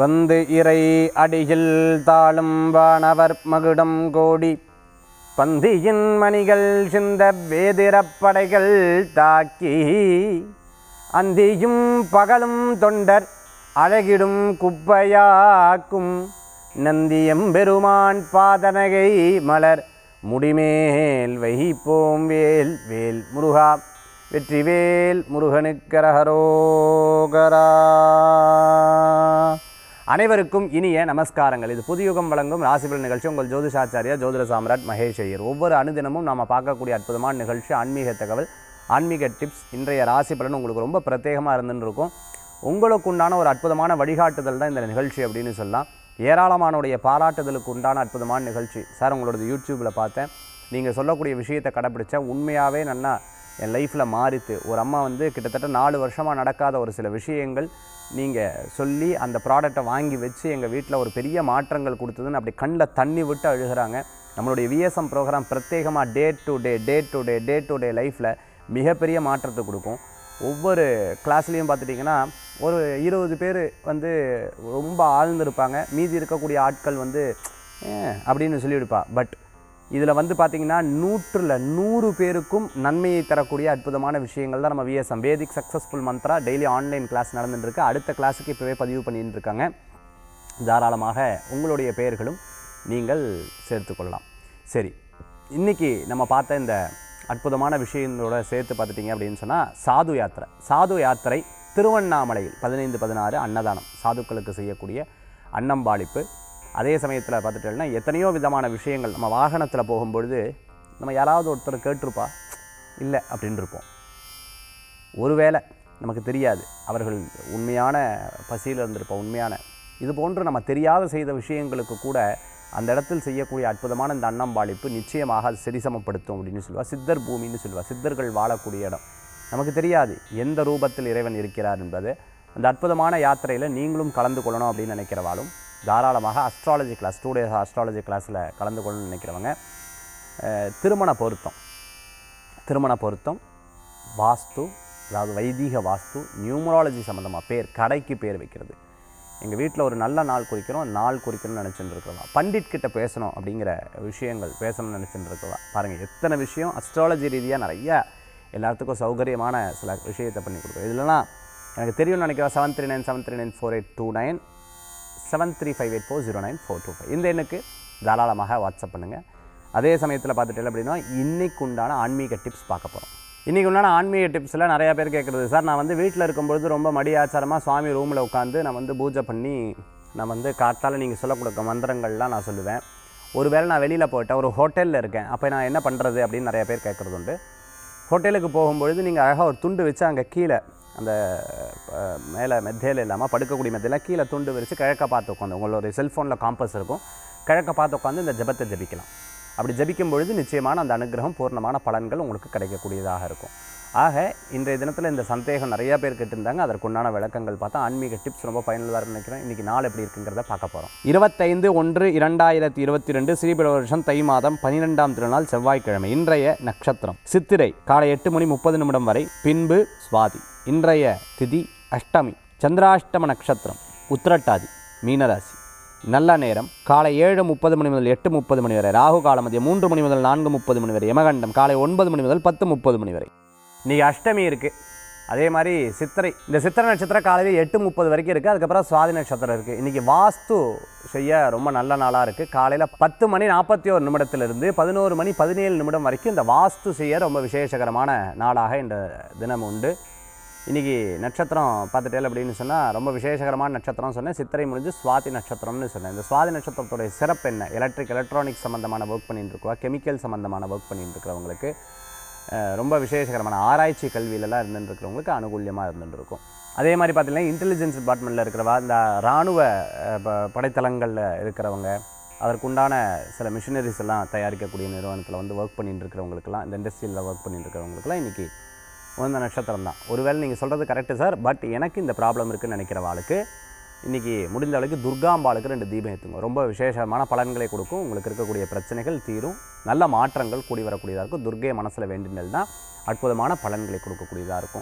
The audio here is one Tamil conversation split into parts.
வந்து இறை அடியில் தாளும் வானவர் மகுடம் கோடி பந்தியின் மணிகள் சிந்த வேதிரப் படைகள் தாக்கி அந்தியும் பகலும் தொண்டர் அழகிடும் குப்பையாக்கும் நந்தியம் பெருமான் பாதனகை மலர் முடிமேல் வைப்போம் வேல் வேல் முருகா வெற்றிவேல் முருகனுக்கரகரோகரா அனைவருக்கும் இனிய நமஸ்காரங்கள் இது புதியுகம் வழங்கும் ராசிபலன் நிகழ்ச்சி உங்கள் ஜோதிஷாச்சாரியா ஜோதிட சாம்ராட் மகேஷ் ஐயர் ஒவ்வொரு அனுதினமும் நாம் பார்க்கக்கூடிய அற்புதமான நிகழ்ச்சி ஆன்மீக தகவல் ஆன்மீக டிப்ஸ் இன்றைய ராசி பலன் உங்களுக்கு ரொம்ப பிரத்யேகமாக இருந்துன்னு இருக்கும் உங்களுக்கு உண்டான ஒரு அற்புதமான வழிகாட்டுதல் தான் இந்த நிகழ்ச்சி அப்படின்னு சொல்லலாம் ஏராளமானுடைய பாராட்டுதலுக்கு உண்டான அற்புதமான நிகழ்ச்சி சார் உங்களோட யூடியூப்பில் பார்த்தேன் நீங்கள் சொல்லக்கூடிய விஷயத்தை கடைப்பிடிச்சா உண்மையாகவே நல்லா என் லைஃப்பில் மாறித்து ஒரு அம்மா வந்து கிட்டத்தட்ட நாலு வருஷமாக நடக்காத ஒரு சில விஷயங்கள் நீங்கள் சொல்லி அந்த ப்ராடக்டை வாங்கி வச்சு எங்கள் வீட்டில் ஒரு பெரிய மாற்றங்கள் கொடுத்ததுன்னு அப்படி கண்ணில் தண்ணி விட்டு அழுகிறாங்க நம்மளுடைய விஎஸ்எம் ப்ரோக்ராம் பிரத்யேகமாக day to day day to day day to day லைஃப்பில் மிகப்பெரிய மாற்றத்தை கொடுக்கும் ஒவ்வொரு கிளாஸ்லேயும் பார்த்துட்டிங்கன்னா ஒரு இருபது பேர் வந்து ரொம்ப ஆழ்ந்திருப்பாங்க மீதி இருக்கக்கூடிய ஆட்கள் வந்து "ஏன்" அப்படின்னு சொல்லிவிடுப்பா பட் இதில் வந்து பார்த்திங்கன்னா நூற்றில் நூறு பேருக்கும் நன்மையை தரக்கூடிய அற்புதமான விஷயங்கள் தான் நம்ம VSM Vedic successful mantra daily online class நடந்துட்டு இருக்கு அடுத்த கிளாஸுக்கு இப்போவே பதிவு பண்ணிட்டு இருக்காங்க தாராளமாக உங்களுடைய பெயர்களும் நீங்கள் சேர்த்துக்கொள்ளலாம் சரி இன்றைக்கி நம்ம பார்த்த இந்த அற்புதமான விஷயங்களோட சேர்த்து பார்த்துட்டிங்க அப்படின்னு சொன்னால் சாது யாத்திரை சாது யாத்திரை திருவண்ணாமலையில் பதினைந்து பதினாறு அன்னதானம் சாதுக்களுக்கு செய்யக்கூடிய அன்னம்பாளிப்பு அதே சமயத்தில் பார்த்துட்டோம்னா எத்தனையோ விதமான விஷயங்கள் நம்ம வாகனத்தில் போகும்பொழுது நம்ம யாராவது ஒருத்தர் கேட்டிருப்பா இல்லை அப்படின்னு இருப்போம் ஒருவேளை நமக்கு தெரியாது அவர்கள் உண்மையான பசியில் இருந்திருப்போம் உண்மையான இது போன்று நம்ம தெரியாத செய்த விஷயங்களுக்கு கூட அந்த இடத்தில் செய்யக்கூடிய அற்புதமான இந்த அன்னம்பாளிப்பு நிச்சயமாக அது சரிசமப்படுத்தும் அப்படின்னு சொல்லுவா சித்தர் பூமின்னு சொல்லுவா சித்தர்கள் வாழக்கூடிய இடம் நமக்கு தெரியாது எந்த ரூபத்தில் இறைவன் இருக்கிறார் என்பது அந்த அற்புதமான யாத்திரையில் நீங்களும் கலந்து கொள்ளணும் அப்படின்னு நினைக்கிறவாலும் தாராளமாக astrology class two days astrology கிளாஸில் கலந்து கொள்ளணும்னு நினைக்கிறவங்க அஹ், திருமண பொருத்தம் திருமண பொருத்தம் வாஸ்து அதாவது வைதீக வாஸ்து நியூமராலஜி சம்மந்தமாக பேர் கடைக்கு பேர் வைக்கிறது எங்கள் வீட்டில் ஒரு நல்ல நாள் குறிக்கிறோம் நாள் குறிக்கணும்னு நினச்சிட்டு இருக்கிறவா பண்டிட் கிட்ட பேசணும் அப்படிங்கிற விஷயங்கள் பேசணும்னு நினச்சிட்டு இருக்கிறவா பாருங்கள் எத்தனை விஷயம் அஸ்ட்ராலஜி ரீதியாக நிறைய எல்லாத்துக்கும் சௌகரியமான சில விஷயத்தை பண்ணி கொடுக்குறோம் இதுலலாம் எனக்கு தெரியும்னு நினைக்கிறேன் seven three nine seven three nine four eight two nine seven three five eight four zero nine four two five இந்த எண்ணுக்கு தாராளமாக வாட்ஸ்அப் பண்ணுங்கள் அதே சமயத்தில் பார்த்துட்டு அப்படின்னா இன்னைக்கு உண்டான ஆன்மீக டிப்ஸ் பார்க்க போகிறோம் இன்றைக்கி உண்டான ஆன்மீக டிப்ஸில் நிறையா பேர் கேட்குறது சார் நான் வந்து வீட்டில் இருக்கும்பொழுது ரொம்ப மடி ஆச்சாரமாக சுவாமி ரூமில் உட்காந்து நான் வந்து பூஜை பண்ணி நான் வந்து காத்தால் நீங்கள் சொல்லக்கூடிய மந்திரங்கள்லாம் நான் சொல்லுவேன் ஒருவேளை நான் வெளியில் போயிட்டேன் ஒரு ஹோட்டலில் இருக்கேன் அப்போ நான் என்ன பண்ணுறது அப்படின்னு நிறைய பேர் கேட்குறது உண்டு ஹோட்டலுக்கு போகும்பொழுது நீங்கள் அழகாக ஒரு துண்டு வச்சு அங்கே கீழே அந்த அஹ், மேலே மெத்தையில் இல்லாமல் படுக்கக்கூடிய மெத்தையில் கீழே துண்டு விரித்து கிழக்க பார்த்து உட்காந்து உங்களோட செல்ஃபோனில் காம்பஸ் இருக்கும் கிழக்க பார்த்து உட்காந்து இந்த ஜெபத்தை ஜெபிக்கலாம் அப்படி ஜெபிக்கும் பொழுது நிச்சயமான அந்த அனுகிரகம் பூர்ணமான பலன்கள் உங்களுக்கு கிடைக்கக்கூடியதாக இருக்கும் ஆக இன்றைய தினத்தில் இந்த சந்தேகம் நிறைய பேர் கேட்டிருந்தாங்க அதற்குண்டான விளக்கங்கள் பார்த்தா ஆன்மீக டிப்ஸ் ரொம்ப பயனுள்ளதாக இருக்கும்னு நினைக்கிறேன் இன்றைக்கி நாள் எப்படி இருக்குங்கிறத பார்க்க போகிறோம் இருபத்தைந்து ஒன்று இரண்டாயிரத்தி இருபத்தி ரெண்டு ஸ்ரீபிட வருஷம் தை மாதம் பன்னிரெண்டாம் திருநாள் செவ்வாய்க்கிழமை இன்றைய நட்சத்திரம் சித்திரை காலை எட்டு மணி முப்பது நிமிடம் வரை பின்பு சுவாதி இன்றைய திதி அஷ்டமி சந்திராஷ்டம நட்சத்திரம் உத்திரட்டாதி மீனராசி நல்ல நேரம் காலை ஏழு முப்பது மணி முதல் எட்டு முப்பது மணி வரை ராகு காலம் மதியம் மூன்று மணி முதல் நான்கு முப்பது மணி வரை யமகண்டம் காலை ஒன்பது மணி முதல் பத்து முப்பது மணி வரை இன்றைக்கி அஷ்டமி இருக்குது அதே மாதிரி சித்திரை இந்த சித்திரை நட்சத்திரம் காலையில் எட்டு முப்பது வரைக்கும் இருக்குது அதுக்கப்புறம் சுவாதி நட்சத்திரம் இருக்குது இன்றைக்கி வாஸ்து செய்ய ரொம்ப நல்ல நாளாக இருக்குது காலையில் பத்து மணி நாற்பத்தி ஒரு நிமிடத்திலிருந்து பதினோரு மணி பதினேழு நிமிடம் வரைக்கும் இந்த வாஸ்து செய்ய ரொம்ப விசேஷகரமான நாளாக இந்த தினம் உண்டு இன்றைக்கி நட்சத்திரம் பார்த்துட்டேன் அப்படின்னு சொன்னால் ரொம்ப விசேஷகரமான நட்சத்திரம் சொன்னேன் சித்திரை முடிஞ்சு சுவாதி நட்சத்திரம்னு சொன்னேன் இந்த சுவாதி நட்சத்திரத்துடைய சிறப்பு என்ன எலக்ட்ரிக் எலக்ட்ரானிக்ஸ் சம்மந்தமான ஒர்க் பண்ணிட்டு இருக்கவா கெமிக்கல் சம்மந்தமான ஒர்க் பண்ணிட்டு இருக்கிறவங்களுக்கு அஹ், ரொம்ப விசேஷகரமான ஆராய்ச்சி கல்வியிலலாம் இருந்துட்டு இருக்கிறவங்களுக்கு அனுகூல்யமாக இருந்துட்டு இருக்கும் அதே மாதிரி பார்த்தீங்கன்னா இன்டெலிஜென்ஸ் டிபார்ட்மெண்ட்டில் இருக்கிறவா இந்த இராணுவ அஹ், ப- படைத்தளங்களில் இருக்கிறவங்க அதற்குண்டான சில மிஷினரிஸ் எல்லாம் தயாரிக்கக்கூடிய நிறுவனத்தில் வந்து ஒர்க் பண்ணிட்டு இருக்கிறவங்களுக்குலாம் இந்த இண்டஸ்ட்ரியில் ஒர்க் பண்ணிட்டு இருக்கிறவங்களுக்குலாம் இன்றைக்கி உந்த நட்சத்திரம் தான் ஒருவேளை நீங்கள் சொல்கிறது கரெக்டு சார் பட் எனக்கு இந்த ப்ராப்ளம் இருக்குன்னு நினைக்கிறவாளுக்கு இன்றைக்கி முடிந்த அளவுக்கு துர்காம்பாளுக்கு ரெண்டு தீபம் ஏற்றுங்க ரொம்ப விசேஷமான பலன்களை கொடுக்கும் உங்களுக்கு இருக்கக்கூடிய பிரச்சனைகள் தீரும் நல்ல மாற்றங்கள் கூடி வரக்கூடியதாக இருக்கும் துர்கையை மனசில் வேண்டினல் தான் அற்புதமான பலன்களை கொடுக்கக்கூடியதாக இருக்கும்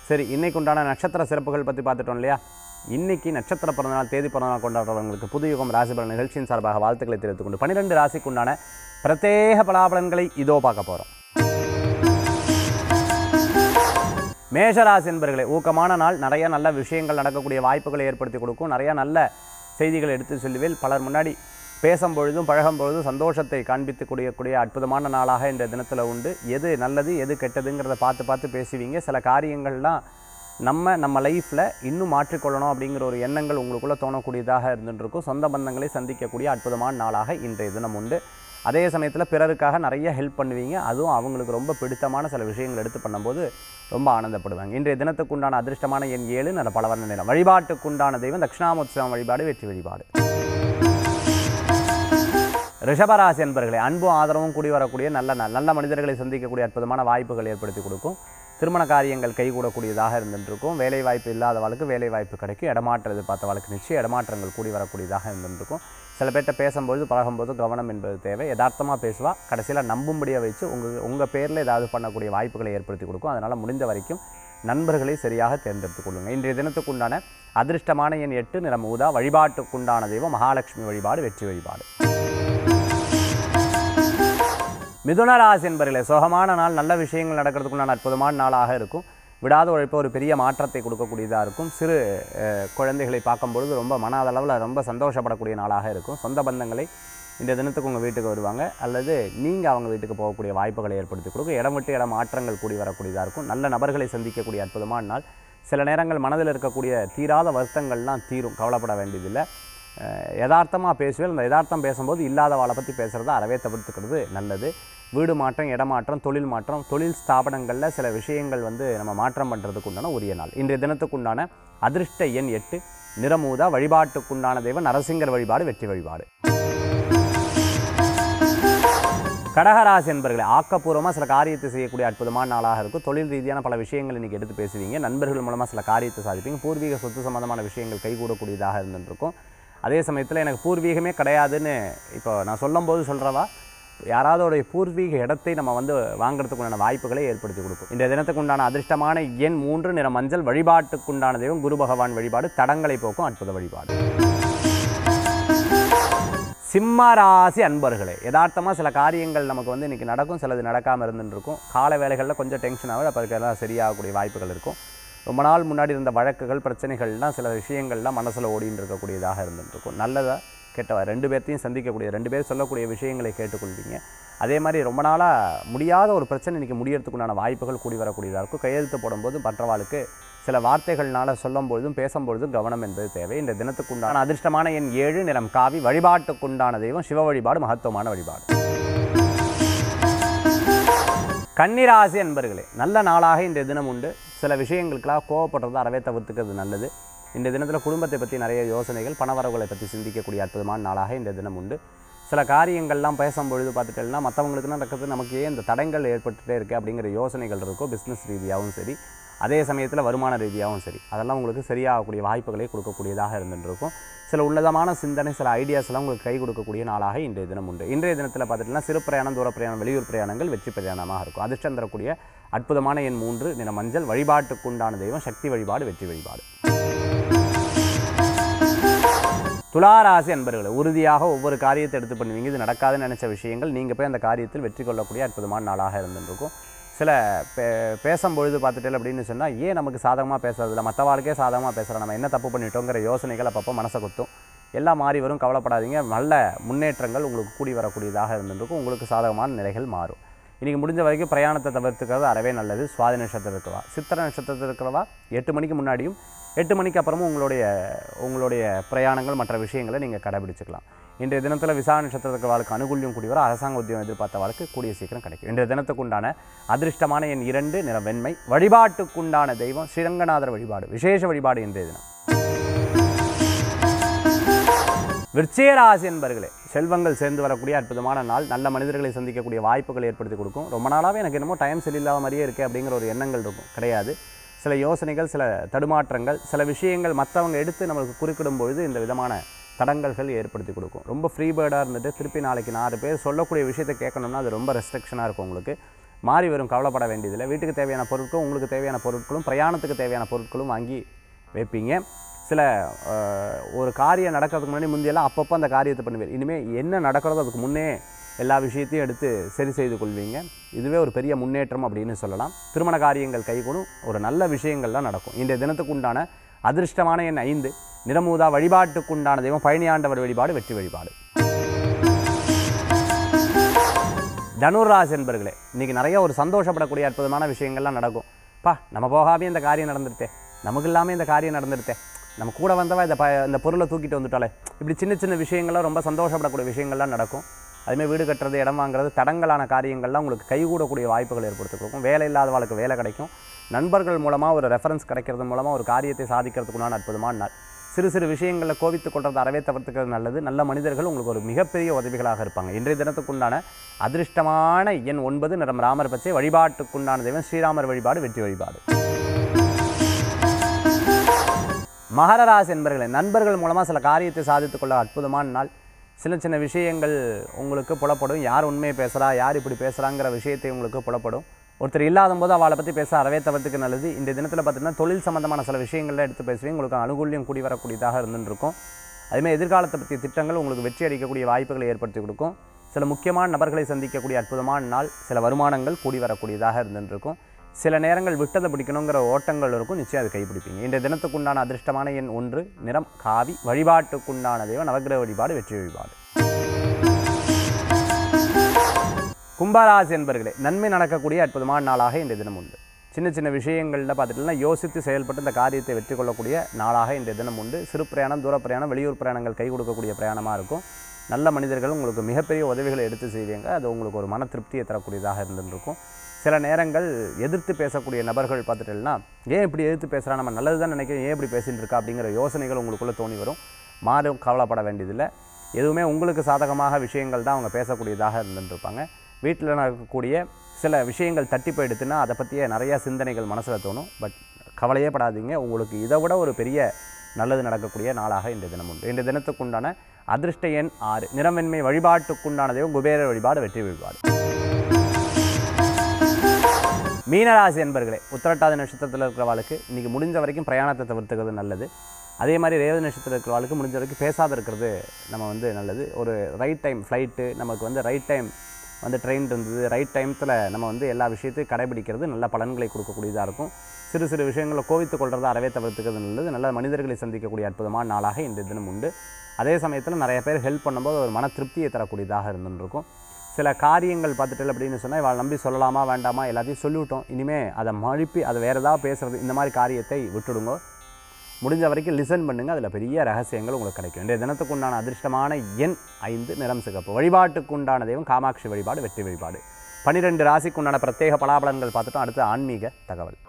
சரி இன்னைக்கு உண்டான நட்சத்திர சிறப்புகள் பற்றி பார்த்துட்டோம் இல்லையா இன்னைக்கு நட்சத்திர பிறந்தநாள் தேதி பிறந்தநாள் கொண்டாடுறவங்களுக்கு புதுயுகம் ராசி பலன் நிகழ்ச்சியின் சார்பாக வாழ்த்துக்களை தெரிவித்துக் கொண்டு பன்னிரெண்டு ராசிக்கு உண்டான பிரத்யேக பலாபலன்களை இதோ பார்க்க போகிறோம் மேஷராசி என்பர்களே ஊக்கமான நாள் நிறைய நல்ல விஷயங்கள் நடக்கக்கூடிய வாய்ப்புகளை ஏற்படுத்தி கொடுக்கும் நிறைய நல்ல செய்திகளை எடுத்து சொல்லுவேல் பலர் முன்னாடி பேசும் பொழுதும் பழகும் பொழுதும் சந்தோஷத்தை காண்பித்து கூடியக்கூடிய அற்புதமான நாளாக இந்த தினத்தில் உண்டு எது நல்லது எது கெட்டதுங்கிறத பார்த்து பார்த்து பேசுவீங்க சில காரியங்கள்லாம் நம்ம நம்ம லைஃப்பில் இன்னும் மாற்றிக்கொள்ளணும் அப்படிங்கிற ஒரு எண்ணங்கள் உங்களுக்குள்ளே தோணக்கூடியதாக இருந்துருக்கும் சொந்த பந்தங்களை சந்திக்கக்கூடிய அற்புதமான நாளாக இன்றைய தினம் உண்டு அதே சமயத்தில் பிறருக்காக நிறைய ஹெல்ப் பண்ணுவீங்க அதுவும் அவங்களுக்கு ரொம்ப பிடித்தமான சில விஷயங்கள் எடுத்து பண்ணும்போது ரொம்ப ஆனந்தப்படுவாங்க இன்றைய தினத்துக்குண்டான அதிர்ஷ்டமான எண் ஏழு நல்ல பலவர்ண நிறம் வழிபாட்டுக்குண்டான தெய்வம் தட்சிணாமுத்சவம் வழிபாடு வெற்றி வழிபாடு ரிஷபராசி என்பர்களே அன்பும் ஆதரவும் கூடி வரக்கூடிய நல்ல ந- நல்ல மனிதர்களை சந்திக்கக்கூடிய அற்புதமான வாய்ப்புகள் ஏற்படுத்தி கொடுக்கும் திருமண காரியங்கள் கைகூடக்கூடியதாக இருந்துருக்கும் வேலை வாய்ப்பு இல்லாதவளுக்கு வேலை வாய்ப்பு கிடைக்கும் இடமாற்றம் எதிர்பார்த்தவளுக்கு நிச்சயம் இடமாற்றங்கள் கூடி வரக்கூடியதாக இருந்துருக்கும் சில பேர்கிட்ட பேசும்போது பழகும்போது கவனம் என்பது தேவை யதார்த்தமாக பேசுவா கடைசியில் நம்பும்படியாக வச்சு உங்கள் உங்கள் பேரில் ஏதாவது பண்ணக்கூடிய வாய்ப்புகளை ஏற்படுத்தி கொடுக்கும் அதனால் முடிந்த வரைக்கும் நண்பர்களை சரியாக தேர்ந்தெடுத்துக் கொள்ளுங்கள் இன்றைய தினத்துக்குண்டான அதிர்ஷ்டமான எண் எட்டு நிறம் ஊதா வழிபாட்டுக்குண்டான தெய்வம் மகாலட்சுமி வழிபாடு வெற்றி வழிபாடு மிதுன ராசி என்பர்களே சுகமான நாள் நல்ல விஷயங்கள் நடக்கிறதுக்குண்டான அற்புதமான நாளாக இருக்கும் விடாத உழைப்பு ஒரு பெரிய மாற்றத்தை கொடுக்கக்கூடியதாக இருக்கும் சிறு அஹ், குழந்தைகளை பார்க்கும்பொழுது ரொம்ப மன அளவில் ரொம்ப சந்தோஷப்படக்கூடிய நாளாக இருக்கும் சொந்த பந்தங்களை இந்த தினத்துக்கு உங்கள் வீட்டுக்கு வருவாங்க அல்லது நீங்கள் அவங்க வீட்டுக்கு போகக்கூடிய வாய்ப்புகளை ஏற்படுத்தி கொடுக்கும் இடம் விட்டு இடம் மாற்றங்கள் கூடி வரக்கூடியதாக இருக்கும் நல்ல நபர்களை சந்திக்கக்கூடிய அற்புதமான நாள் சில நேரங்கள் மனதில் இருக்கக்கூடிய தீராத வருத்தங்கள்லாம் தீரும் கவலைப்பட வேண்டியதில்லை யதார்த்தமாக பேசுவேன் அந்த யதார்த்தம் பேசும்போது இல்லாதவாளை பற்றி பேசுகிறத அறவே தவிர்த்துக்கிறது நல்லது வீடு மாற்றம் இடமாற்றம் தொழில் மாற்றம் தொழில் ஸ்தாபனங்களில் சில விஷயங்கள் வந்து நம்ம மாற்றம் பண்ணுறதுக்கு உண்டான உரிய நாள் இன்றைய தினத்துக்குண்டான அதிர்ஷ்ட எண் எட்டு நிறமூதா வழிபாட்டுக்குண்டான தெய்வம் நரசிங்கர் வழிபாடு வெற்றி வழிபாடு கடகராசி என்பர்களே ஆக்கப்பூர்வமாக சில காரியத்தை செய்யக்கூடிய அற்புதமான நாளாக இருக்கும் தொழில் ரீதியான பல விஷயங்கள் இன்றைக்கி எடுத்து பேசுவீங்க நண்பர்கள் மூலமாக சில காரியத்தை சாதிப்பீங்க பூர்வீக சொத்து சம்பந்தமான விஷயங்கள் கைகூடக்கூடியதாக இருந்துருக்கும் அதே சமயத்தில் எனக்கு பூர்வீகமே கிடையாதுன்னு இப்போ நான் சொல்லும்போது சொல்கிறவா யாராவதோடைய பூர்வீக இடத்தை நம்ம வந்து வாங்குறதுக்குண்டான வாய்ப்புகளை ஏற்படுத்தி கொடுக்கும் இந்த தினத்துக்கு உண்டான அதிர்ஷ்டமான எண் மூன்று நிற மஞ்சள் வழிபாட்டுக்குண்டான தெய்வம் குரு பகவான் வழிபாடு தடங்களை போக்கும் அற்புத வழிபாடு சிம்ம ராசி அன்பர்களே யதார்த்தமாக சில காரியங்கள் நமக்கு வந்து இன்றைக்கி நடக்கும் சிலது நடக்காமல் இருந்துருக்கும் கால வேலைகளில் கொஞ்சம் டென்ஷன் ஆகும் அப்போ எல்லாம் சரியாகக்கூடிய வாய்ப்புகள் இருக்கும் ரொம்ப நாள் முன்னாடி இருந்த வழக்குகள் பிரச்சனைகள்லாம் சில விஷயங்கள்லாம் மனசில் ஓடின்னு இருக்கக்கூடியதாக இருந்துருக்கும் நல்லதா கெட்டவா ரெண்டு பேர்த்தையும் சந்திக்கக்கூடிய ரெண்டு பேர் சொல்லக்கூடிய விஷயங்களை கேட்டுக்கொள்வீங்க அதே மாதிரி ரொம்ப நாளாக முடியாத ஒரு பிரச்சனை இன்றைக்கி முடியறதுக்குண்டான வாய்ப்புகள் கூடி வரக்கூடியதாக இருக்கும் கையெழுத்து போடும்போது மற்றவாளுக்கு சில வார்த்தைகள்னால சொல்லும்பொழுதும் பேசும்பொழுதும் கவனம் என்பது தேவை இந்த தினத்துக்குண்டான அதிர்ஷ்டமான எண் ஏழு நிறம் காவி வழிபாட்டுக்குண்டான தெய்வம் சிவ வழிபாடு மகத்துவமான வழிபாடு கன்னிராசி என்பர்களே நல்ல நாளாக இன்றைய தினம் உண்டு சில விஷயங்களுக்கெல்லாம் கோவப்படுறது அறவே தவிர்த்துக்கிறது நல்லது இந்த தினத்தில் குடும்பத்தை பற்றி நிறைய யோசனைகள் பணவரவுகளை பற்றி சிந்திக்கக்கூடிய அற்புதமான நாளாக இந்த தினம் உண்டு சில காரியங்கள்லாம் பேசும்பொழுது பார்த்துட்டேன்னா மற்றவங்களுக்கு நடக்கிறது நமக்கு ஏன் இந்த தடங்கள் ஏற்பட்டுட்டே இருக்குது அப்படிங்கிற யோசனைகள் இருக்கும் பிஸ்னஸ் ரீதியாகவும் சரி அதே சமயத்தில் வருமான ரீதியாகவும் சரி அதெல்லாம் உங்களுக்கு சரியாகக்கூடிய வாய்ப்புகளை கொடுக்கக்கூடியதாக இருந்துட்டு இருக்கும் சில உள்ளதமான சிந்தனை சில ஐடியாஸ்லாம் உங்களுக்கு கை கொடுக்கக்கூடிய நாளாக இன்றைய தினம் உண்டு இன்றைய தினத்தில் பார்த்துட்டுனா சிறு பிரயாணம் தூர பிரயாணம் வெளியூர் பிரயாணங்கள் வெற்றி பிரயாணமாக இருக்கும் அதிர்ஷ்டம் தரக்கூடிய அற்புதமான எண் மூன்று நிற மஞ்சள் வழிபாட்டுக்குண்டான தெய்வம் சக்தி வழிபாடு வெற்றி வழிபாடு துளாராசி அன்பர்களே உறுதியாக ஒவ்வொரு காரியத்தை எடுத்து பண்ணுவீங்க இது நடக்காதுன்னு நினச்ச விஷயங்கள் நீங்கள் போய் அந்த காரியத்தில் வெற்றி கொள்ளக்கூடிய அற்புதமான நாளாக இருந்துருக்கும் சில பே பேசும்பொழுது பார்த்துட்டேன் அப்படின்னு சொன்னால் ஏன் நமக்கு சாதகமாக பேசுறதில்ல மற்ற வாழ்க்கையே சாதகமாக பேசுகிறோம் நம்ம என்ன தப்பு பண்ணிட்டோங்கிற யோசனைகள் அப்பப்போ மனசை குத்தும் எல்லாம் மாறி வரும் கவலைப்படாதீங்க நல்ல முன்னேற்றங்கள் உங்களுக்கு கூடி வரக்கூடியதாக இருந்துருக்கும் உங்களுக்கு சாதகமான நிலைகள் மாறும் இன்றைக்கி முடிஞ்ச வரைக்கும் பிரயாணத்தை தவிர்த்துக்கிறது அறவே நல்லது சுவாதி நட்சத்திரம் இருக்கிறவா சித்திர நட்சத்திரத்தில் இருக்கிறவா எட்டு மணிக்கு முன்னாடியும் எட்டு மணிக்கு அப்புறமும் உங்களுடைய உங்களுடைய பிரயாணங்கள் மற்ற விஷயங்களை நீங்கள் கடைபிடிச்சுக்கலாம் இன்றைய தினத்தில் விசா நட்சத்திரத்துக்கு வாழ்க்கை அனுகூல்யம் கூடி வரும் அரசாங்க உத்தியோகம் எதிர்பார்த்த வாழ்க்கை கூடிய சீக்கிரம் கிடைக்கும் இன்றைய தினத்துக்குண்டான அதிர்ஷ்டமான என் இரண்டு நிற வெண்மை வழிபாட்டுக்குண்டான தெய்வம் ஸ்ரீரங்கநாதர் வழிபாடு விசேஷ வழிபாடு இன்றைய தினம் விருச்சிகராசி என்பர்களே செல்வங்கள் சேர்ந்து வரக்கூடிய அற்புதமான நாள் நல்ல மனிதர்களை சந்திக்கக்கூடிய வாய்ப்புகள் ஏற்படுத்தி கொடுக்கும் ரொம்ப நாளாகவே எனக்கு என்னமோ டைம் சரியில்லாத மாதிரியே இருக்கே அப்படிங்கிற ஒரு எண்ணங்கள் இருக்கும் கிடையாது சில யோசனைகள் சில தடுமாற்றங்கள் சில விஷயங்கள் மற்றவங்க எடுத்து நம்மளுக்கு குறுக்கிடும் பொழுது இந்த விதமான தடங்கல்கள் ஏற்படுத்தி கொடுக்கும் ரொம்ப ஃப்ரீ பேர்டாக இருந்துட்டு திருப்பி நாளைக்கு நாலு பேர் சொல்லக்கூடிய விஷயத்தை கேட்கணும்னா அது ரொம்ப ரெஸ்ட்ரிக்ஷனாக இருக்கும் உங்களுக்கு மாறி வரும் கவலைப்பட வேண்டியதில்லை வீட்டுக்கு தேவையான பொருட்களும் உங்களுக்கு தேவையான பொருட்களும் பிரயாணத்துக்கு தேவையான பொருட்களும் வாங்கி வைப்பீங்க சில அஹ், ஒரு காரியம் நடக்கிறதுக்கு முன்னாடி முந்தையெல்லாம் அப்பப்போ அந்த காரியத்தை பண்ணுவீங்க இனிமேல் என்ன நடக்கிறதோ அதுக்கு முன்னே எல்லா விஷயத்தையும் எடுத்து சரி செய்து கொள்வீங்க இதுவே ஒரு பெரிய முன்னேற்றம் அப்படின்னு சொல்லலாம் திருமண காரியங்கள் கைகூடும் ஒரு நல்ல விஷயங்கள்லாம் நடக்கும் இன்றைய தினத்துக்கு உண்டான அதிர்ஷ்டமான எண் ஐந்து நிறமூதா வழிபாட்டுக்கு உண்டான தெய்வம் பழனியாண்டவர் வழிபாடு வெற்றி வழிபாடு தனுராசி என்பர்களே இன்றைக்கி நிறைய ஒரு சந்தோஷப்படக்கூடிய அற்புதமான விஷயங்கள்லாம் நடக்கும் பா நம்ம போகாமே இந்த காரியம் நடந்துருத்தே நமக்கு இல்லாமல் இந்த காரியம் நடந்துருத்தே நம்ம கூட வந்தவா இந்த ப இந்த பொருளை தூக்கிட்டு வந்துட்டாலே இப்படி சின்ன சின்ன விஷயங்கள்லாம் ரொம்ப சந்தோஷப்படக்கூடிய விஷயங்கள்லாம் நடக்கும் அதுமாதிரி வீடு கட்டுறது இடம் வாங்குறது தடங்கலான காரியங்கள்லாம் உங்களுக்கு கைகூடக்கூடிய வாய்ப்புகள் ஏற்படுத்தி கொடுக்கும் வேலை இல்லாதவளுக்கு வேலை கிடைக்கும் நண்பர்கள் மூலமாக ஒரு ரெஃபரன்ஸ் கிடைக்கிறது மூலமாக ஒரு காரியத்தை சாதிக்கிறதுக்குண்டான அற்புதமான நாள் சிறு சிறு விஷயங்களில் கோபித்துக் கொள்றது அறவே தவிர்த்துக்கிறது நல்லது நல்ல மனிதர்கள் உங்களுக்கு ஒரு மிகப்பெரிய உதவிகளாக இருப்பாங்க இன்றைய தினத்துக்குண்டான அதிர்ஷ்டமான எண் ஒன்பது நிறம் ராமர் பச்சை வழிபாட்டுக்குண்டான தெய்வம் ஸ்ரீராமர் வழிபாடு வெற்றி வழிபாடு மகர ராசி என்பர்களே நண்பர்கள் மூலமாக சில காரியத்தை சாதித்துக் கொள்ள அற்புதமான நாள் சின்ன சின்ன விஷயங்கள் உங்களுக்கு புலப்படும் யார் உண்மையை பேசுகிறா யார் இப்படி பேசுகிறாங்கிற விஷயத்தை உங்களுக்கு புலப்படும் ஒருத்தர் இல்லாத போது அவளை பற்றி பேச அறவே தவிர்த்துக்கு நல்லது இந்த தினத்தில் பார்த்தீங்கன்னா தொழில் சம்மந்தமான சில விஷயங்கள்லாம் எடுத்து பேசுவீங்க உங்களுக்கு அனுகூல்யம் கூடி வரக்கூடியதாக இருந்துட்டு இருக்கும் அதுமாதிரி எதிர்காலத்தை பற்றிய திட்டங்கள் உங்களுக்கு வெற்றி அளிக்கக்கூடிய வாய்ப்புகளை ஏற்படுத்தி கொடுக்கும் சில முக்கியமான நபர்களை சந்திக்கக்கூடிய அற்புதமான நாள் சில வருமானங்கள் கூடி வரக்கூடியதாக இருந்துட்டு இருக்கும் சில நேரங்கள் விட்டதை பிடிக்கணுங்கிற ஓட்டங்கள் இருக்கும் நிச்சயம் அது கைப்பிடிப்பீங்க இன்றைய தினத்துக்குண்டான அதிர்ஷ்டமான எண் ஒன்று நிறம் காவி வழிபாட்டுக்குண்டான தெய்வம் நவக்கிரக வழிபாடு வெற்றி வழிபாடு கும்பராசி என்பர்களே நன்மை நடக்கக்கூடிய அற்புதமான நாளாக இன்றைய தினம் உண்டு சின்ன சின்ன விஷயங்களில் பார்த்துட்டுனா யோசித்து செயல்பட்டு இந்த காரியத்தை வெற்றி கொள்ளக்கூடிய நாளாக இன்றைய தினம் உண்டு சிறு பிரயாணம் தூர பிரயாணம் வெளியூர் பிரயாணங்கள் கை கொடுக்கக்கூடிய பிரயாணமாக இருக்கும் நல்ல மனிதர்கள் உங்களுக்கு மிகப்பெரிய உதவிகளை எடுத்து செய்வீங்க அது உங்களுக்கு ஒரு மன திருப்தியை தரக்கூடியதாக இருந்துருக்கும் சில நேரங்கள் எதிர்த்து பேசக்கூடிய நபர்கள் பார்த்துட்டேன்னா ஏன் இப்படி எதிர்த்து பேசுகிறா நம்ம நல்லது தான் நினைக்கிறேன் ஏன் இப்படி பேசிட்டு இருக்கா அப்படிங்கிற யோசனைகள் உங்களுக்குள்ளே தோணி வரும் மாறும் கவலைப்பட வேண்டியதில்லை எதுவுமே உங்களுக்கு சாதகமாக விஷயங்கள் தான் அவங்க பேசக்கூடியதாக இருந்துருப்பாங்க வீட்டில் நடக்கக்கூடிய சில விஷயங்கள் தட்டி போயிடுத்துன்னா அதை பற்றிய நிறையா சிந்தனைகள் மனசில் தோணும் பட் கவலையே படாதீங்க உங்களுக்கு இதை விட ஒரு பெரிய நல்லது நடக்கக்கூடிய நாளாக இந்த தினம் உண்டு இந்த தினத்துக்குண்டான அதிர்ஷ்ட எண் ஆறு நிறமென்மை வழிபாட்டுக்குண்டான தெய்வம் குபேர வழிபாடு வெற்றி வழிபாடு மீனராசி என்பர்களே உத்திரட்டாதி நட்சத்திரத்தில் இருக்கிறவாளுக்கு இன்றைக்கி முடிஞ்ச வரைக்கும் பிரயாணத்தை தவிர்த்துக்கிறது நல்லது அதே மாதிரி ரேவதி நட்சத்திரத்தில் இருக்கிறவாளுக்கு முடிஞ்ச வரைக்கும் பேசாத இருக்கிறது நம்ம வந்து நல்லது ஒரு ரைட் டைம் ஃப்ளைட்டு நமக்கு வந்து ரைட் டைம் வந்து ட்ரெயின் இருந்தது ரைட் டைமத்தில் நம்ம வந்து எல்லா விஷயத்தையும் கடைபிடிக்கிறது நல்ல பலன்களை கொடுக்கக்கூடியதாக இருக்கும் சிறு சிறு விஷயங்களை கோவித்துக் கொள்றதை அறவே தவிர்த்துக்கிறது நல்லது நல்ல மனிதர்களை சந்திக்கக்கூடிய அற்புதமான நாளாக இந்த தினம் உண்டு அதே சமயத்தில் நிறைய பேர் ஹெல்ப் பண்ணும்போது ஒரு மன திருப்தியை தரக்கூடியதாக இருந்துருக்கும் சில காரியங்கள் பார்த்துட்டு அப்படின்னு சொன்னால் இவள் நம்பி சொல்லலாமா வேண்டாமா எல்லாத்தையும் சொல்லிவிட்டோம் இனிமேல் அதை மழுப்பி அதை வேறு ஏதாவது பேசுகிறது இந்த மாதிரி காரியத்தை விட்டுடுங்க முடிஞ்ச வரைக்கும் லிசன் பண்ணுங்கள் அதில் பெரிய ரகசியங்கள் உங்களுக்கு கிடைக்கும் இன்றைய தினத்துக்கு உண்டான அதிர்ஷ்டமான எண் ஐந்து நிறம் சிகப்பு வழிபாட்டுக்கு உண்டான தெய்வம் காமாட்சி வழிபாடு வெற்றி வழிபாடு பன்னிரெண்டு ராசிக்கு உண்டான பிரத்யேக பலாபலன்கள் பார்த்துட்டோம் அடுத்து ஆன்மீக தகவல்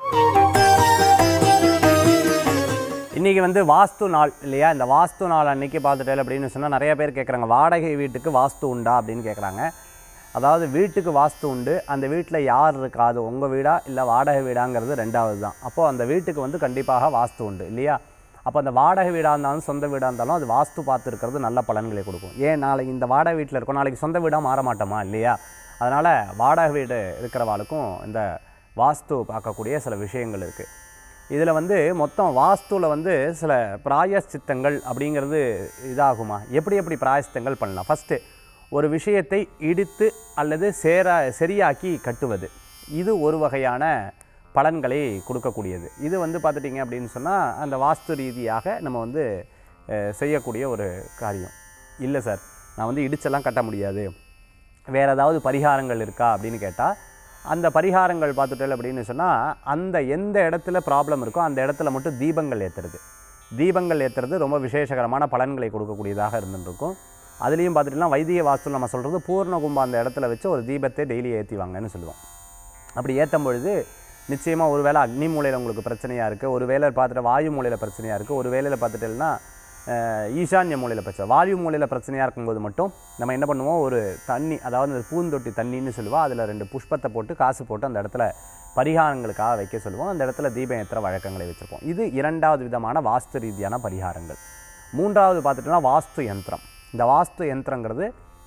இன்றைக்கி வந்து வாஸ்து நாள் இல்லையா இந்த வாஸ்து நாள் அன்னைக்கு பார்த்துட்டேன் அப்படின்னு சொன்னால் நிறைய பேர் கேட்குறாங்க வாடகை வீட்டுக்கு வாஸ்து உண்டா அப்படின்னு கேட்குறாங்க அதாவது வீட்டுக்கு வாஸ்து உண்டு அந்த வீட்டில் யார் இருக்கா அது உங்கள் வீடா இல்லை வாடகை வீடாங்கிறது ரெண்டாவது தான் அப்போது அந்த வீட்டுக்கு வந்து கண்டிப்பாக வாஸ்து உண்டு இல்லையா அப்போ அந்த வாடகை வீடாக இருந்தாலும் சொந்த வீடாக இருந்தாலும் அது வாஸ்து பார்த்து இருக்கிறது நல்ல பலன்களை கொடுக்கும் ஏன் நாளைக்கு இந்த வாடகை வீட்டில் இருக்கோம் நாளைக்கு சொந்த வீடாக மாற மாட்டோமா இல்லையா அதனால் வாடகை வீடு இருக்கிறவாளுக்கும் இந்த வாஸ்து பார்க்கக்கூடிய சில விஷயங்கள் இருக்குது இதில் வந்து மொத்தம் வாஸ்துவில் வந்து சில பிராயஷ்சித்தங்கள் அப்படிங்கிறது இதாகுமா எப்படி எப்படி பிராயஷ்சித்தங்கள் பண்ணலாம் ஃபஸ்ட்டு ஒரு விஷயத்தை இடித்து அல்லது சேரா சரியாக்கி கட்டுவது இது ஒரு வகையான பலன்களை கொடுக்கக்கூடியது இது வந்து பார்த்துட்டிங்க அப்படின்னு சொன்னால் அந்த வாஸ்து ரீதியாக நம்ம வந்து அஹ், செய்யக்கூடிய ஒரு காரியம் இல்லை சார் நான் வந்து இடிச்செல்லாம் கட்ட முடியாது வேறு ஏதாவது பரிகாரங்கள் இருக்கா அப்படின்னு கேட்டால் அந்த பரிகாரங்கள் பார்த்துட்டல் அப்படின்னு சொன்னால் அந்த எந்த இடத்துல ப்ராப்ளம் இருக்கோ அந்த இடத்துல மட்டும் தீபங்கள் ஏற்றுறது தீபங்கள் ஏற்றுறது ரொம்ப விசேஷகரமான பலன்களை கொடுக்கக்கூடியதாக இருந்துருக்கும் அதுலேயும் பார்த்துட்டுலாம் வைத்திய வாஸ்து நம்ம சொல்கிறது பூர்ண கும்பம் அந்த இடத்துல வச்சு ஒரு தீபத்தை டெய்லி ஏற்றிவாங்கன்னு சொல்லுவோம் அப்படி ஏற்றும் பொழுது நிச்சயமாக ஒரு வேளை அக்னி மூலையில் உங்களுக்கு பிரச்சனையாக இருக்குது ஒரு வேளை பார்த்துட்டு வாயு மூலையில் பிரச்சனையாக இருக்குது ஒரு வேளையில் பார்த்துட்டேன்னா ஈசான்ய மூலையில் பிரச்சனை வாயு மூலையில் பிரச்சனையாக இருக்கும்போது மட்டும் நம்ம என்ன பண்ணுவோம் ஒரு தண்ணி அதாவது இந்த பூந்தொட்டி தண்ணின்னு சொல்லுவோம் அதில் ரெண்டு புஷ்பத்தை போட்டு காசு போட்டு அந்த இடத்துல பரிகாரங்களுக்காக வைக்க சொல்லுவோம் அந்த இடத்துல தீபம் ஏற்றுற வழக்கங்களை வச்சுருப்போம் இது இரண்டாவது விதமான வாஸ்து ரீதியான பரிகாரங்கள் மூன்றாவது பார்த்துட்டோம்னா வாஸ்து யந்திரம் இந்த வாஸ்து யந்திரங்கிறது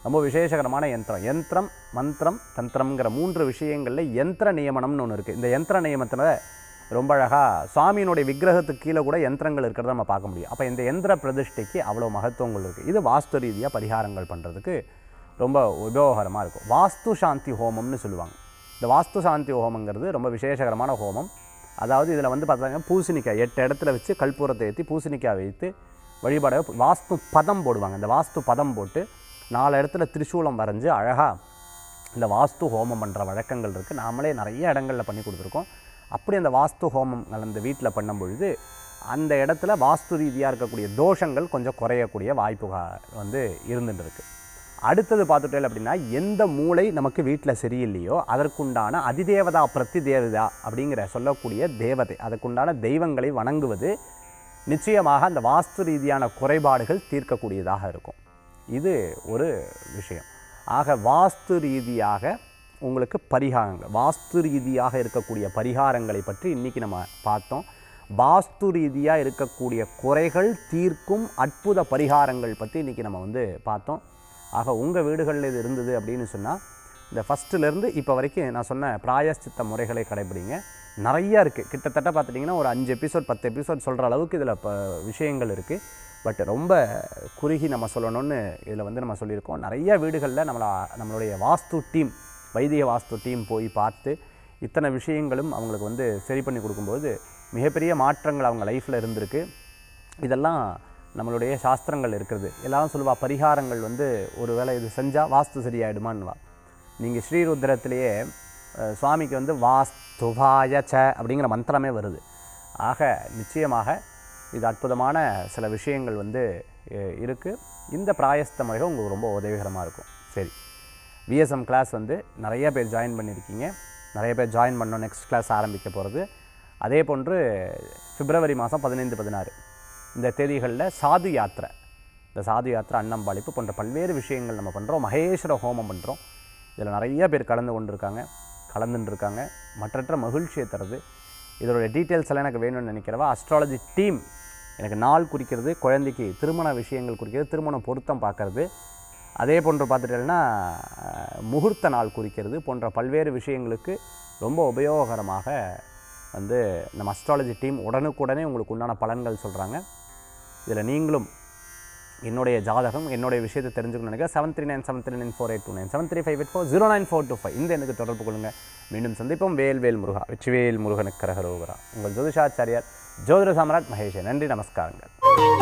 ரொம்ப விசேஷகரமான யந்திரம் யந்திரம் மந்திரம் தந்திரம்ங்கிற மூன்று விஷயங்களில் யந்திர நியமனம்னு ஒன்று இருக்குது இந்த யந்திர நியமனத்தில் ரொம்ப அழகாக சுவாமியினுடைய விக்கிரகத்துக்கு கீழே கூட யந்திரங்கள் இருக்கிறத நம்ம பார்க்க முடியும் அப்போ இந்த யந்திர பிரதிஷ்டைக்கு அவ்வளோ மகத்துவங்கள் இருக்குது இது வாஸ்து ரீதியாக பரிகாரங்கள் பண்ணுறதுக்கு ரொம்ப உபயோகரமாக இருக்கும் வாஸ்து சாந்தி ஹோமம்னு சொல்லுவாங்க இந்த வாஸ்து சாந்தி ஹோமங்கிறது ரொம்ப விசேஷகரமான ஹோமம் அதாவது இதில் வந்து பார்த்தாங்க பூசணிக்காய் எட்டு இடத்துல வச்சு கற்பூரத்தை ஏற்றி பூசணிக்காய் வைத்து வழிபாட வாஸ்து பதம் போடுவாங்க இந்த வாஸ்து பதம் போட்டு நாலு இடத்துல திரிசூலம் வரைஞ்சி அழகாக இந்த வாஸ்து ஹோமம் பண்ணுற வழக்கங்கள் இருக்குது நாமளே நிறைய இடங்களில் பண்ணி கொடுத்துருக்கோம் அப்படி அந்த வாஸ்து ஹோமம் அந்த வீட்டில் பண்ணும் பொழுது அந்த இடத்துல வாஸ்து ரீதியாக இருக்கக்கூடிய தோஷங்கள் கொஞ்சம் குறையக்கூடிய வாய்ப்பு வந்து இருந்துட்டு இருக்கு அடுத்தது பார்த்துட்டேன் அப்படின்னா எந்த மூளை நமக்கு வீட்டில் சரியில்லையோ அதற்குண்டான அதிதேவதா பிரதி தேவதா அப்படிங்கிற சொல்லக்கூடிய தேவதை அதற்குண்டான தெய்வங்களை வணங்குவது நிச்சயமாக அந்த வாஸ்து ரீதியான குறைபாடுகள் தீர்க்கக்கூடியதாக இருக்கும் இது ஒரு விஷயம் ஆக வாஸ்து ரீதியாக உங்களுக்கு பரிகாரங்கள் வாஸ்து ரீதியாக இருக்கக்கூடிய பரிகாரங்களை பற்றி இன்றைக்கி நம்ம பார்த்தோம் வாஸ்து ரீதியாக இருக்கக்கூடிய குறைகள் தீர்க்கும் அற்புத பரிகாரங்கள் பற்றி இன்றைக்கி நம்ம வந்து பார்த்தோம் ஆக உங்கள் வீடுகளில் இது இருந்தது அப்படின்னு சொன்னால் இந்த ஃபஸ்ட்டுலேருந்து இப்போ வரைக்கும் நான் சொன்ன பிராயஷ்சித்த முறைகளை கடைபிடிங்க நிறையா இருக்குது கிட்டத்தட்ட பார்த்துட்டிங்கன்னா ஒரு அஞ்சு எபிசோட் பத்து எபிசோட் சொல்கிற அளவுக்கு இதில் இப்போ விஷயங்கள் இருக்குது பட் ரொம்ப குறுகி நம்ம சொல்லணும்னு இதில் வந்து நம்ம சொல்லியிருக்கோம் நிறைய வீடுகளில் நம்மளை நம்மளுடைய வாஸ்து டீம் வைதிக வாஸ்து டீம் போய் பார்த்து இத்தனை விஷயங்களும் அவங்களுக்கு வந்து சரி பண்ணி கொடுக்கும்போது மிகப்பெரிய மாற்றங்கள் அவங்க லைஃப்பில் இருந்திருக்கு இதெல்லாம் நம்மளுடைய சாஸ்திரங்கள் இருக்கிறது எல்லாரும் சொல்லுவா பரிகாரங்கள் வந்து ஒரு வேளை இது செஞ்சால் வாஸ்து சரியாயிடுமான்னுவா நீங்கள் ஸ்ரீருத்ரத்திலேயே அஹ், சுவாமிக்கு வந்து வாஸ்துவாய ச அப்படிங்கிற மந்திரமே வருது ஆக நிச்சயமாக இது அற்புதமான சில விஷயங்கள் வந்து இருக்குது இந்த பிராயஸ்த முறைகள் உங்களுக்கு ரொம்ப உதவிகரமாக இருக்கும் சரி விஎஸ்எம் கிளாஸ் வந்து நிறைய பேர் ஜாயின் பண்ணியிருக்கீங்க நிறைய பேர் ஜாயின் பண்ணோம் நெக்ஸ்ட் கிளாஸ் ஆரம்பிக்க போகிறது அதே போன்று பிப்ரவரி மாதம் பதினைந்து பதினாறு இந்த தேதிகளில் சாது யாத்திரை இந்த சாது யாத்திரை அன்னம்பாளிப்பு போன்ற பல்வேறு விஷயங்கள் நம்ம பண்ணுறோம் மகேஸ்வர ஹோமம் பண்ணுறோம் இதில் நிறைய பேர் கலந்து கொண்டு இருக்காங்க கலந்துட்டு இருக்காங்க மற்றற்ற மகிழ்ச்சியை தருது இதோட டீட்டெயில்ஸ் எல்லாம் எனக்கு வேணும்னு நினைக்கிறவா அஸ்ட்ராலஜி டீம் எனக்கு நாள் குறிக்கிறது குழந்தைக்கு திருமண விஷயங்கள் குறிக்கிறது திருமண பொருத்தம் பார்க்கறது அதே போன்று பார்த்துட்டேன்னா அஹ், முகூர்த்த நாள் குறிக்கிறது போன்ற பல்வேறு விஷயங்களுக்கு ரொம்ப உபயோகரமாக வந்து நம்ம அஸ்ட்ராலஜி டீம் உடனுக்குடனே உங்களுக்கு உண்டான பலன்கள் சொல்கிறாங்க இதில் நீங்களும் என்னுடைய ஜாதகம் என்னுடைய விஷயத்தை தெரிஞ்சுக்கணும் நினைக்கிறேன் seven three nine seven three nine four eight two nine seven three five eight four zero nine four two five இந்த எனக்கு தொடர்பு கொள்ளுங்கள் மீண்டும் சந்திப்போம் வேல் வேல் முருகா வெற்றிவேல் முருகனுக்கு கரகரோகரா உங்கள் ஜோதிஷாச்சாரியார் ஜோதிட சாம்ராட் மகேஷ் நன்றி நமஸ்காரங்கள்